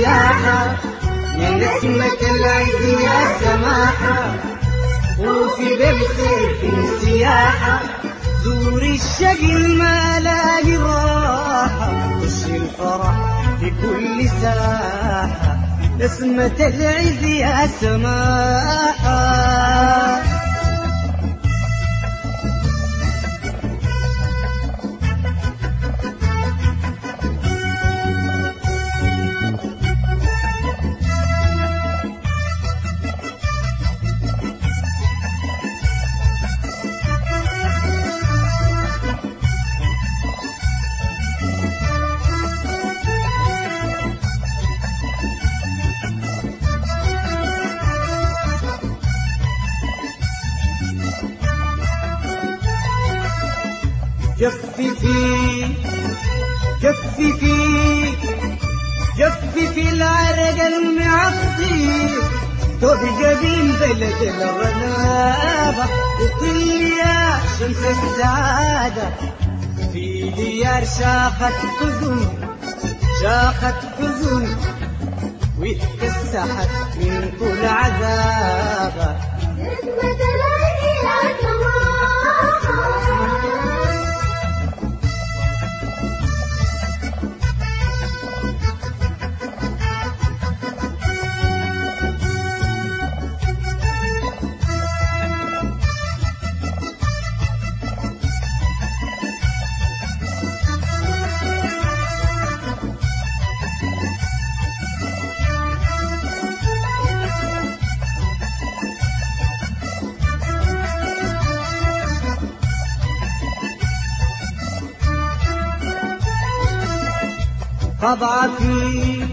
سياحة يا نسمة العز يا سماحة وفي بالخير في سياحة زور الشقي ما لاقي راحة وش الفرح في كل ساحة نسمة العز يا سماحة جففي جففي جففي العرق المعطي توب قديم بلد الغلابة وكل يا شمس السعادة في ديار شاخت حزن شاخت حزن واتكسحت من كل عذابة نسمة العز يا سماحة قضعتي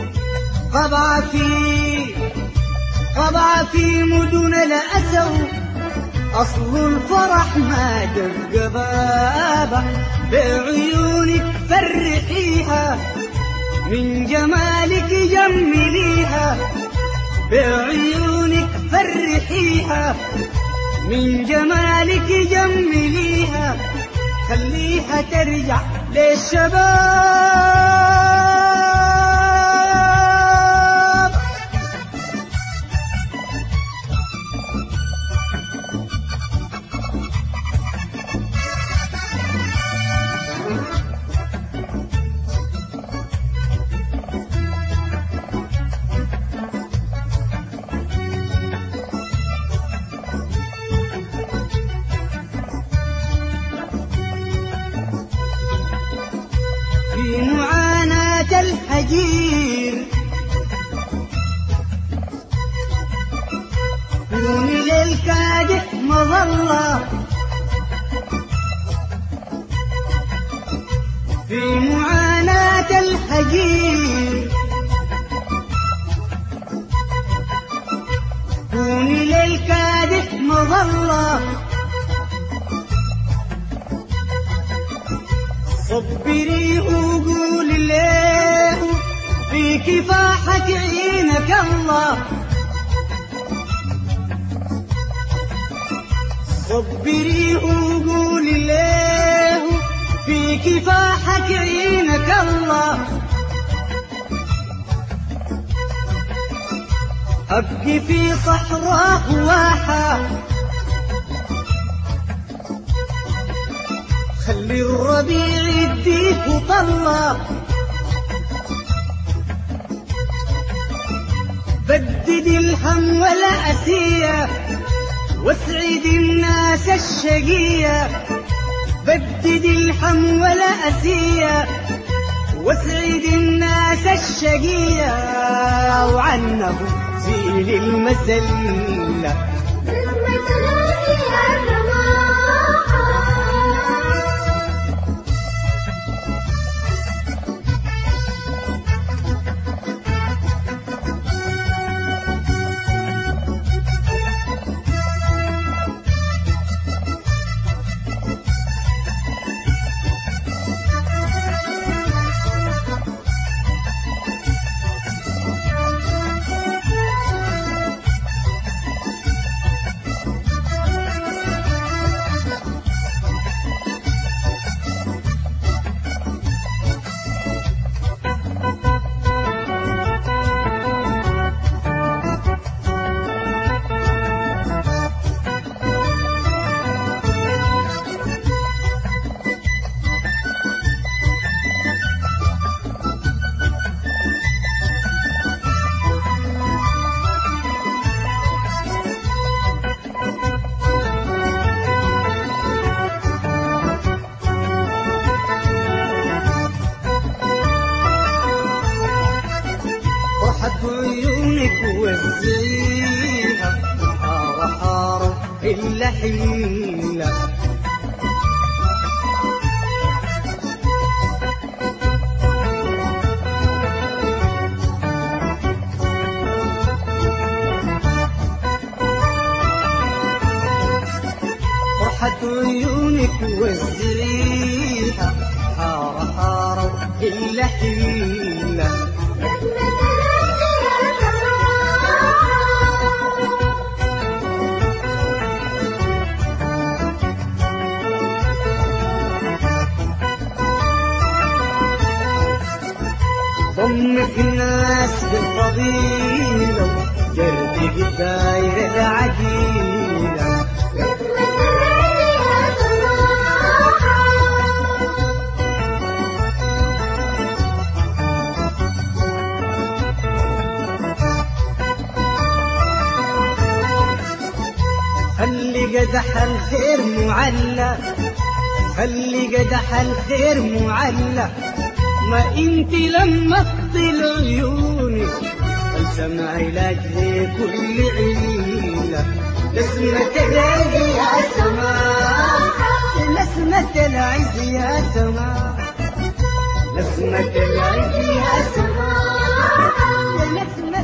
قضعتي قضعتي مدن الأسو أصل الفرح ما دق بابه بعيونك فرحيها من جمالك جمليها بعيونك فرحيها من جمالك جمليها خليها ترجع للشباب في معاناة الحجير كون للكادح مظلة في معاناة الحجير كون للكادح مظلة صبري وقول له في كفاحك عينك الله صبري وقول له في كفاحك عينك الله أبقي في صحراء واحة خلي الربيع يديك وطلع بدد الهم ولا أسية واسعد الناس الشقية بدد الهم ولا أسية واسعد الناس الشقية وعنه زيل المسلة نسمة العز يا سماحة إلا حيلة فرحة عيونك والزريحة حارة حارة إلا حيلة نسمة العز يا سماحة ضمك ناس بالفضيلة جردك داير العديلة نسمة العز يا سماحة خلي قدح الخير معلى خلي قدح الخير معلى ما انت لما تطل عيونك السمع علاج لكل عيلة نسمة العز يا سماح نسمة العز يا سماح نسمة العز يا سماح نسمة